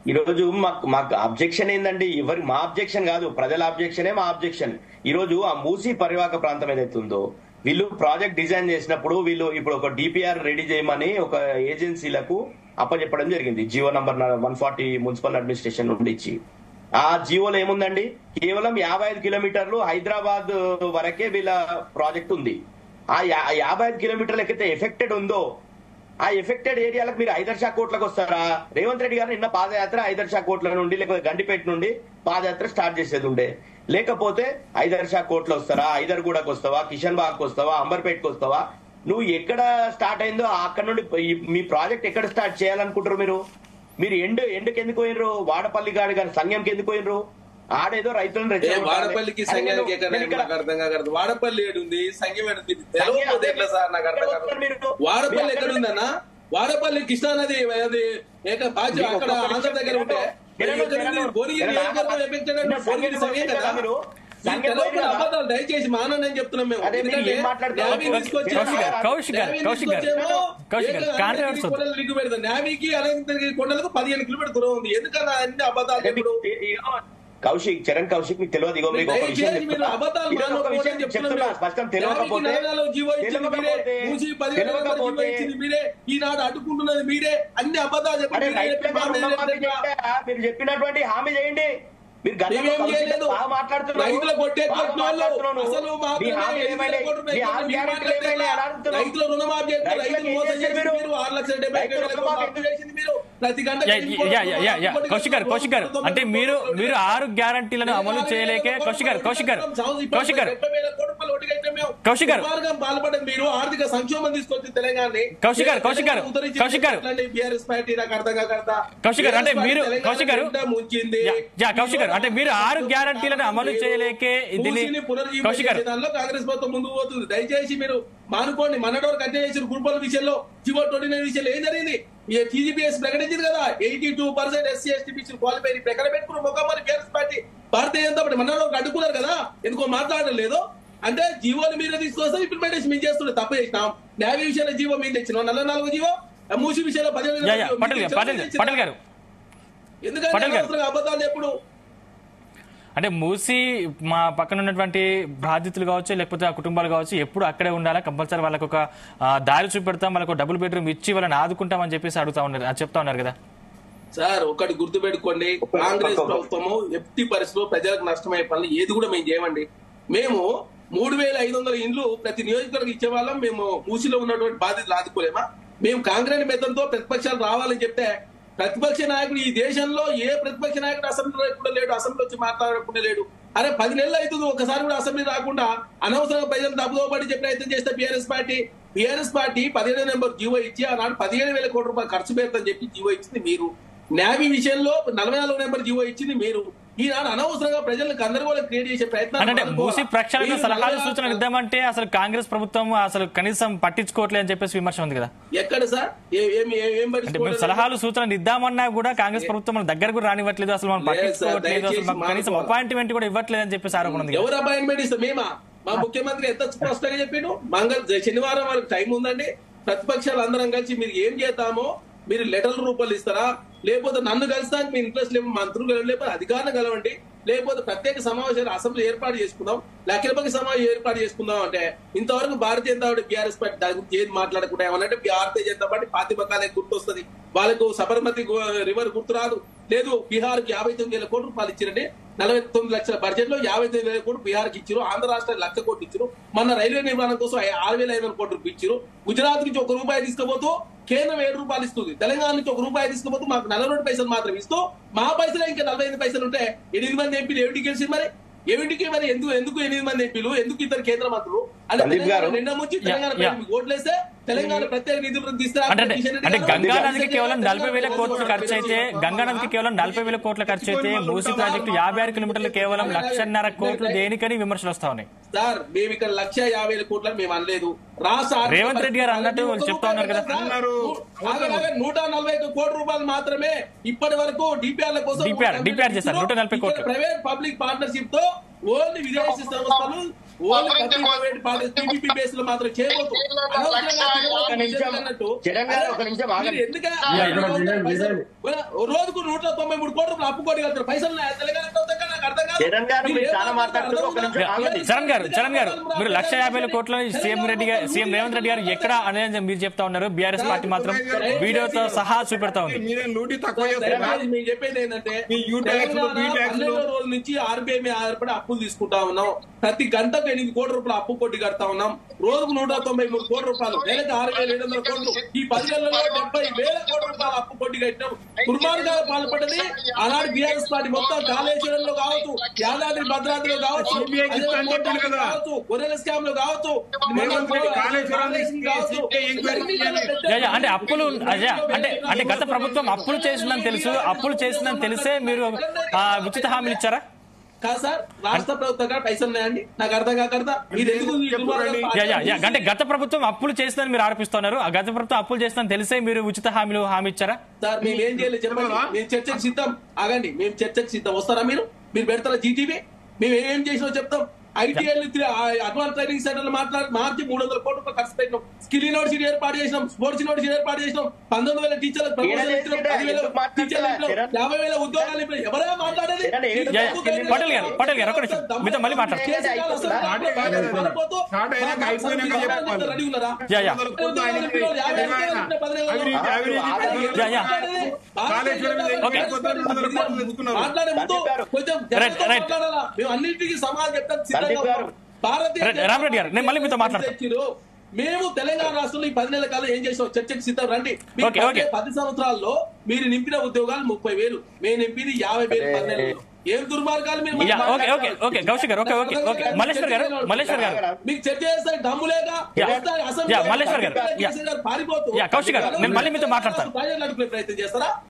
ఈ రోజు మాకు మాకు అబ్జెక్షన్ ఏందండి ఎవరి మా అబ్జెక్షన్ కాదు ప్రజల అబ్జెక్షనే మా అబ్జెక్షన్ ఈ రోజు ఆ మూసి పరివాహక ప్రాంతం ఏదైతే ఉందో వీళ్ళు ప్రాజెక్ట్ డిజైన్ చేసినప్పుడు వీళ్ళు ఇప్పుడు ఒక డిపిఆర్ రెడీ చేయమని ఒక ఏజెన్సీలకు అప్పచెప్పడం జరిగింది GO number one forty municipal administration నుండి ఇచ్చి ఆ జియోలో ఏముందండి కేవలం యాభై ఐదు కిలోమీటర్లు హైదరాబాద్ వరకే వీళ్ళ ప్రాజెక్ట్ ఉంది ఆ యా- ఆ యాభై ఐదు కిలోమీటర్లు ఎక్కడైతే ఎఫెక్టెడ్ ఉందో ఆ ఎఫెక్టెడ్ ఏరియాలకు మీరు ఐదర్శా కోట్లకు వస్తారా రేవంత్ రెడ్డి గారు నిన్న పాదయాత్ర ఐదర్శా కోట్ల నుండి లేకపోతే గండిపేట నుండి పాదయాత్ర స్టార్ట్ చేసేది ఉండే లేకపోతే ఐదర్శా కోట్లు వస్తారా ఐదర్గూడకు వస్తావా కిషన్ బాగ్కి వస్తావా అంబర్పేటకు వస్తావా నువ్వు ఎక్కడ స్టార్ట్ అయిందో అక్కడ నుండి ఈ- మీ ప్రాజెక్ట్ ఎక్కడ స్టార్ట్ చేయాలనుకుంటారు మీరు మీరు ఎండు ఎండుకి ఎందుకు పోయినరు వాడపల్లి గాడి గారి సంఘంకి ఎందుకు పోయినరు ఆడేదో రైతులను ఏ రెచ్చగొట్టాలి. వాడపల్లికి అరే సంఘానికి నేను- ఎక్కడ నేను ఇక్కడ- నాకు అర్థం కాదు వాడపల్లి ఏడు ఉంది సంఘం ఏడు ఉంది సంఘం తెలవకపోతే అదే ఎట్లా సార్ నాకు అర్థం ఎక్కడ కాదు మీరు? వాడపల్లి మీరు ఎక్కడ అక్కడ ఉందన్నా వాడపల్లి కృష్ణానది అది ఏక బాధ్య మీకు అక్కడ ఒక్క ఆంధ్ర నిమిషం దగ్గర ఉంటే తెలంగాణ- ఎక్కడ ఉంది? తెలంగాణ- భువనగిరి తెలంగాణ- నియోజకవర్గం ఎఫెక్టెడ్ అంటే తెలంగాణ భువనగిరి సంఘం సంఘం కదా మీరు మీకు సంఘం తెలవకుండా పోయినా? అబద్ధాలు దయచేసి మానని అని చెప్తున్నాం మేము అదే మీరు ఎందుకంటే ఏం మాట్లాడుతున్నారు? న్యావీ తీసుకొచ్చేమో- కౌశిక్ గారు, కౌశిక్ గారు, న్యావీ కౌశిక్ గారు, తీసుకొచ్చేమో కౌశిక్ గారు, ఏక కాంట్రాక్ట్ అనంతగిరి వద్దు. కొండలు లింక్ పెడతాం న్యావీకి అనంతగిరి కొండలకు పదిహేను కిలోమీటర్ దూరం ఉంది ఎందుకన్నా అన్ని అబద్ధాలు అదే ఇప్పుడు మీకు ఇగో కౌశిక్ చరణ్ కౌశిక్ మీకు తెలియదు ఇగో మీకు ఒక దయచేసి విషయం మీరు చెప్తున్నా. అబద్ధాలు ఈరోజు ఒక విషయం మాట్లాడకూడదని చెప్తున్నా చెప్తున్నాం. స్పష్టం తెలియకపోతే న్యాయానికి నాలుగు జీవో ఇచ్చింది మీరే. తెలియకపోతే మూసి పదిహేను వందల జీవో తెలియకపోతే ఇచ్చింది మీరే ఈనాడు అడ్డుకుంటున్నది మీరే అన్ని అబద్ధాలు చెప్పి అరే మీరే రైతుల చెప్పి మీద మాట్లాడే రుణమాఫీ విధంగా చేయండి. మీరు చెప్పినటువంటి హామీ చేయండి మీరు గతంలో మేమేం కౌశిక్ చేయలేదు. బాగా మాట్లాడుతున్నారు. రైతుల కొట్టే బాగా కొట్టిన వాళ్ళు మాట్లాడుతున్నాను. అసలు మీ మాత్రమే హామీ ఎనిమిది ఏమైనా వేల కోట్లు మీ హామీ మీరు గ్యారెంటీలు మాట్లాడితే ఏమైనా అని అడుగుతున్నాను. రైతుల రుణమాఫీ చేస్తే రైతులకు రైతులు ఏం మోసం చేశారు చేసి మీరు? మీరు ఆరు లక్షల డెబ్బై రైతుల వేల కోట్లు రుణమాఫీ అప్పు చేసింది మీరు ప్రతి గంట yeah, yeah, yeah, yeah, yeah. Kaushik garu Kaushik గారు అంటే మీరు మీరు ఆరు గ్యారంటీలను అమలు చేయలేకే కౌశిక్ గారు కౌశిక్ గారు కౌశిక్ గారు కౌశిక్ గారు. మార్గం పాల్పడడం మీరు ఆర్థిక సంక్షోభం తీసుకొచ్చి తెలంగాణ కౌశిక్ గారు, కౌశిక్ గారు, కౌశిక్ గారు. బీఆర్ఎస్ పార్టీ నాకు అర్థం కాక కౌశిక్ గారు, అంటే మీరు- కౌశిక్ గారు. ముంచింది యా, యా, కౌశిక్ గారు అంటే మీరు ఆరు గ్యారంటీలను అమలు చేయలేకే దీన్ని మూసీని పునరుజ్జీవం కౌశిక్ గారు చేసే దానిలో కాంగ్రెస్ ప్రభుత్వం ముందుకు పోతుంది దయచేసి మీరు మానుకోండి మనడోరు కట్టే చేసిన గ్రూపుల విషయంలో జివో ట్వంటీ నైన్ విషయంలో ఏం జరిగింది ఈ టీజీపీఎస్ ప్రకటించింది కదా eighty two percent SC ST BC qualify ప్రకటన పెట్టుకున్న ముఖామని BRS party Bharatiya Janata party మనడోరు అడ్డుకున్నారు కదా ఎందుకో మాట్లాడడం లేదు అంటే జీవోలు మీరే తీసుకొస్తే ఇంప్లిమెంటేషన్ మేము చేస్తుండే తప్పు చేసినాం న్యాయ విషయంలో జీవో మేము తెచ్చినాం నలభై నాలుగు జీవో మూసి విషయంలో పదిహేను యా, యా, జీవో పటేల్ మీరు గారు పటేల్ తెచ్చినాం. పటేల్ గారు ఎందుకంటే పటేల్ గారు. అనవసరంగా అబద్ధాలు ఎప్పుడు అంటే మూసి మా పక్కన ఉన్నటువంటి బాధితులు కావచ్చు లేకపోతే ఆ కుటుంబాలు కావచ్చు ఎప్పుడు అక్కడే ఉండాలా కంపల్సరీ వాళ్ళకి ఒక ఆ, దారి చూపెడతాం వాళ్ళకు డబుల్ బెడ్రూమ్ ఇచ్చి వాళ్ళని ఆదుకుంటామని చెప్పేసి అడుగుతా ఉన్నారు ఆ, చెప్తా ఉన్నారు కదా సార్ ఒకటి గుర్తుపెట్టుకోండి కాంగ్రెస్ ప్రభుత్వము ఎట్టి పరిస్థితిలో ప్రజలకు నష్టమయ్యే పనులు ఏది కూడా మేము చేయమండి మేము మూడు వేల ఐదు వందల ఇండ్లు ప్రతి నియోజకవర్గం ఇచ్చే వాళ్ళం మేము మూసిలో ఉన్నటువంటి బాధ్యతలు ఆదుకోలేమా మేము కాంగ్రెస్ మెతంతో ప్రతిపక్షాలు రావాలని చెప్తే ప్రతిపక్ష నాయకుడు ఈ దేశంలో ఏ ప్రతిపక్ష నాయకుడు అసెంబ్లీలో కూడా లేడు అసెంబ్లీ వచ్చి మాట్లాడకుండా లేడు అరే పది నెలలు అవుతుంది ఒకసారి కూడా అసెంబ్లీ రాకుండా అనవసరంగా ప్రజలు తప్పుదోబడి చెప్పే ప్రయత్నం చేస్తే బీఆర్ఎస్ పార్టీ బీఆర్ఎస్ పార్టీ పదిహేడు నెంబర్ జీవో ఇచ్చి ఆనాడు పదిహేడు వేల కోట్ల రూపాయలు ఖర్చు పెడతాని చెప్పి జీవో ఇచ్చింది మీరు నావీ విషయంలో నలభై నాలుగు నెంబర్ జీవో ఇచ్చింది మీరు ఈనాడు అనవసరంగా ప్రజలకు గందరగోళం క్రియేట్ చేసే ప్రయత్నం అంటే మూసి ప్రక్షాళన సలహాలు సూచనలు ఇద్దామంటే అసలు కాంగ్రెస్ ప్రభుత్వం అసలు కనీసం పట్టించుకోవట్లేదు అని చెప్పేసి విమర్శ ఉంది కదా ఎక్కడ సార్ ఏ- ఏం ఏం- ఏం అంటే మేము పట్టించుకోవడం సలహాలు సూచనలు ఇద్దామన్నా కూడా కాంగ్రెస్ ప్రభుత్వం మన దగ్గరకు రానివ్వట్లేదు అసలు మనం లేదు సార్, పట్టించుకోవట్లేదు అసలు మాకు దయచేసి కనీసం మానుకోవాలి. అపాయింట్మెంట్ కూడా ఇవ్వట్లేదు అని చెప్పేసి ఆరోపణ ఉంది కదా. ఎవరు అపాయింట్మెంట్ ఇస్తాం మేమా మా ముఖ్యమంత్రి ఎంత స్పష్టంగా చెప్పిండు మంగళ శనివారం వరకు టైం ఉందండి ప్రతిపక్షాలు అందరం కలిసి మీరు ఏం చేద్దామో మీరు లెటర్ల రూపాయలు ఇస్తారా లేకపోతే నన్ను కలిసడానికి మీ ఇంట్రెస్ట్ లేవు మంత్రులు లేకపోతే అధికారులు కలవండి లేకపోతే ప్రత్యేక సమావేశాలు అసెంబ్లీ ఏర్పాటు చేసుకుందాం లఖిలపక్ష సమావేశం ఏర్పాటు చేసుకుందాం అంటే ఇంతవరకు Bharatiya Janata party BRS party దాని గురించి ఏది మాట్లాడకుండా ఏమనంటే భారతీయ జనతా పార్టీ పాతిమకాలే గుర్తొస్తుంది వాళ్ళకు సబర్మతి గు- రివర్ గుర్తు రాదు లేదు బీహార్ కి యాభై తొమ్మిది వేల కోట్ల రూపాయలు ఇచ్చారండి నలభై తొమ్మిది లక్షల బడ్జెట్ లో యాభై తొమ్మిది వేల కోట్లు బీహార్ కి ఇచ్చారు ఆంధ్ర రాష్ట్రానికి లక్ష కోట్లు ఇచ్చారు మన రైల్వే నిర్మాణం కోసం ఐ- ఆరు వేల ఐదు వందల కోట్లు రూపాయలు ఇచ్చారు గుజరాత్ నుంచి ఒక రూపాయి తీసుకుపోతూ కేంద్రం ఏడు రూపాయలు ఇస్తుంది తెలంగాణ నుంచి ఒక రూపాయి తీసుకుపోతూ మాకు నలభై రెండు పైసలు మాత్రం ఇస్తూ మా పైసలు ఇంకా నలభై ఐదు పైసలు ఉంటే ఎనిమిది మంది ఎంపీలు ఏమిటి గెలిచింది మరి ఏమిటికి మరి ఎందుకు ఎందుకు ఎనిమిది మంది ఎంపీలు ఎందుకు ఇద్దరు కేంద్ర మంత్రులు అంటే సందీప్ గారు. తెలంగాణ నిన్న ముంచి తెలంగాణ యా, యా. ప్రజలకు ఓట్లేస్తే తెలంగాణ ప్రత్యేక నిధులను అంటే తీసుకురా అంటే- అంటే గంగా నదికి కేవలం నలభై వేల కోట్లు ఖర్చు అయితే గంగా నదికి కేవలం నలభై వేల కోట్ల ఖర్చు అయితే మూసీ ప్రాజెక్టు యాభై ఆరు కిలోమీటర్లు కేవలం లక్షన్నర కోట్లు దేనికని విమర్శలు వస్తా ఉన్నాయి సార్ మేము ఇక్కడ లక్ష యాభై వేల కోట్లని మేము అనలేదు రాష్ట్ర ఆర్థిక రేవంత్ రెడ్డి గారు అన్నట్టు ఒక్క చెప్తా ఉన్నారు కదా. రూపాయి అన్నారు. ఆగ- ఆగ నూట నలభై ఒక్క కోట్ల రూపాయలు మాత్రమే ఇప్పటి వరకు డిపిఆర్ కోసం DPR DPR చేశారు, నూట నలభై ఇక్కడ కోట్లు. ప్రైవేట్ పబ్లిక్ పార్ట్నర్షిప్ తో ఓన్లీ విదేశీ సంస్థలు only public private partner TPP base లో మాత్రం చేయబోతు ఒక నిమిషం. జగన్ గారు ఒక నిమిషం ఆగండి. రోజుకు నూట తొంభై మూడు కోట్ల రూపాయలు అప్పు కోటి కలుగుతారు పైసలు ఉన్నాయా? తెలంగాణ ప్రభుత్వం నాకు అర్థం కాదు జగన్ గారు మీరు ఏం చాలా మాట్లాడుతున్నారు. ఒక నిమిషం ఆగండి. చరణ్ గారు చరణ్ గారు మీరు లక్ష యాభై వేల కోట్ల సీఎం రెడ్డి గారు సీఎం రేవంత్ రెడ్డి గారు ఎక్కడ అనేది మీరు చెప్తా ఉన్నారు బీఆర్ఎస్ పార్టీ మాత్రం వీడియోతో సహా చూపెడతా ఉంది మీరే లూటీ తక్కువ చేస్తున్నారు దయచేసి మేము చెప్పేది ఏంటంటే మీ యూ ట్యాక్స్ లు, బీ తెలంగాణ ట్యాక్స్ లు. పన్నెండో రోజుల నుంచి ఆర్బీఐ మీద ఆధారపడి అప్పులు తీసుకుంటా ఉన్నాం ప్రతి గంటకు ఎనిమిది కోట్ల రూపాయలు అప్పు కొట్టి కడతా ఉన్నాం రోజుకు నూట తొంభై మూడు కోట్ల రూపాయలు నెలకు ఆరు వేల ఏడు వందల కోట్లు ఈ పది నెలల్లో డెబ్బై వేల కోట్ల రూపాయలు అప్పు కొట్టి కట్టినాం దుర్మార్గాలు పాల్పడ్డది ఆనాడు బీఆర్ఎస్ పార్టీ మొత్తం కాళేశ్వరంలో కావచ్చు యాదాద్రి భద్రాద్రిలో కావచ్చు CBI కి ఇస్తా అని చెప్పిండు కదా. కావచ్చు గొర్రెల స్కామ్ లో కావచ్చు రేవంత్ రెడ్డి కాళేశ్వరాన్ని కావచ్చు CBI ఎంక్వైరీ చేయాలి. యా, యా, అంటే అప్పులు అజయ్, అంటే అంటే గత ప్రభుత్వం అప్పులు చేసిందని తెలుసు అప్పులు చేసిందని తెలిసే మీరు ఆ, ఉచిత హామీలు ఇచ్చారా కాదు సార్ రాష్ట్ర ప్రభుత్వం కాడ పైసలు ఉన్నాయండి నాకు అర్థం కాకర్దా మీరు ఎందుకు ఈ దుర్మార్గం యా, యా, యా. అంటే గత ప్రభుత్వం అప్పులు చేసిందని మీరు ఆరోపిస్తున్నారు ఆ గత ప్రభుత్వం అప్పులు చేసిందని తెలిసే మీరు ఉచిత హామీలు హామీ ఇచ్చారా సార్ మేము ఏం చేయలేదు చెప్పండి మేము చర్చకు సిద్ధం ఆగండి మేము చర్చకు సిద్ధం వస్తారా మీరు మీరు పెడతారా జీటీవీ మేము ఏం చేసినా చెప్తాం ఐటీఐలు అడ్వాన్స్ ట్రైనింగ్ సెంటర్ మాట్లాడి మార్చి మూడు వందల కోట్ల రూపాయలు ఖర్చు పెట్టినాం స్కిల్ యూనివర్సిటీ ఏర్పాటు చేసినాం స్పోర్ట్స్ యూనివర్సిటీ ఏర్పాటు చేసినాం పంతొమ్మిది వేల టీచర్లకు ప్రమోషన్ ఇచ్చినాం పదివేల టీచర్లు ఇచ్చినాం యాభై వేల ఉద్యోగాలు ఇచ్చినాం. ఎవరైనా మాట్లాడేది యా, యా. పటేల్ గారు, పటేల్ గారు, ఒక్క నిమిషం. మీతో మళ్ళీ మాట్లాడతాం. కేసీఆర్ అసలు మాట్లాడకపోతే స్టార్ట్ అయినాక అయిపోయినాక చెప్పాలి. రెడీ ఉన్నారా యా, యా. అవినీతి, అవినీతి. Yeah, yeah. కాళేశ్వరం మీద ఓకే. మాట్లాడే ముందు కొంచెం రైట్, జాగ్రత్తగా రైట్. మాట్లాడాలా మేము అన్నింటికి సమాధానం చెప్తాం సందీప్ గారు. భారతీయ రైట్, రామరెడ్డి గారు, నేను మళ్ళీ మీతో మాట్లాడతా. తెచ్చిర్రు. మేము తెలంగాణ రాష్ట్రంలో ఈ పది నెలల కాలం ఏం చేసాం చర్చకు సిద్ధం రండి మీరు ఓకే, ఓకే. పది సంవత్సరాల్లో మీరు నింపిన ఉద్యోగాలు ముప్పై వేలు మేము నింపింది యాభై వేలు పది నెలల్లో ఏం దుర్మార్గాలు మీరు yeah, okay okay okay Kaushik garu okay okay okay Malleshwar గారు మల్లేశ్వర్ గారు మీకు చర్చ చేస్తే దమ్ము లేక యా. వస్తారు అసెంబ్లీ యా, మల్లేశ్వర్ గారు. యా. కేసీఆర్ గారు పారిపోతూ యా, కౌశిక్ గారు, నేను మళ్ళీ మీతో మాట్లాడతాను. ప్రాజెక్టులు అడుగునే ప్రయత్నం చేస్తారా